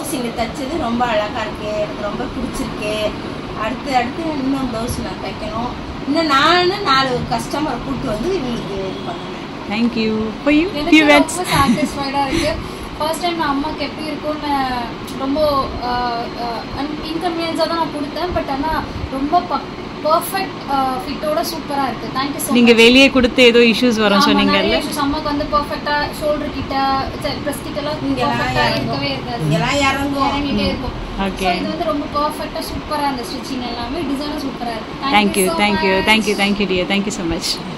Blouse இங்கே தைச்சது ரொம்ப அழகாக இருக்கு எனக்கு ரொம்ப பிடிச்சிருக்கு அடுத்து அடுத்து இன்னும் ப்ளவுஸ் நான் தைக்கணும் இன்னும் நானும் நாலு கஸ்டமரை கூப்பிட்டு வந்து இவங்களுக்கு இது பண்ணுவேன் தேங்க்யூ ஃபார் யூ எனக்கு ஃபியூ வேர்ட்ஸ் ரொம்ப சாட்டிஸ்ஃபைடாக இருக்கு ஃபர்ஸ்ட் டைம் நான் அம்மாக்கு எப்படி இருக்கும்னு ரொம்ப இன்கன்வீனியன்ஸாக தான் நான் கொடுத்தேன் பட் ஆனால் ரொம்ப பர்ஃபெக்ட் ஃபிட்டோட சூப்பராக இருக்கு தேங்க்யூ ஸோ நீங்க வெளியே கொடுத்து ஏதோ இஷ்யூஸ் வரும் சொன்னீங்கல்ல அம்மாக்கு வந்து பர்ஃபெக்டா ஷோல்டர் கிட்ட பிரஸ்ட் கிட்ட எல்லாம் இங்கெல்லாம் perfect ஆ இறங்கும். இருக்கவே இருக்காது இங்கெல்லாம் இறங்கும் இறங்கிட்டே இருக்கும் Okay. So, இது வந்து ரொம்ப பர்ஃபெக்டா சூப்பரா அந்த ஸ்டிச்சிங் எல்லாமே டிசைனும் சூப்பரா இருக்கு thank you so thank you much. Thank you thank you dear thank you so much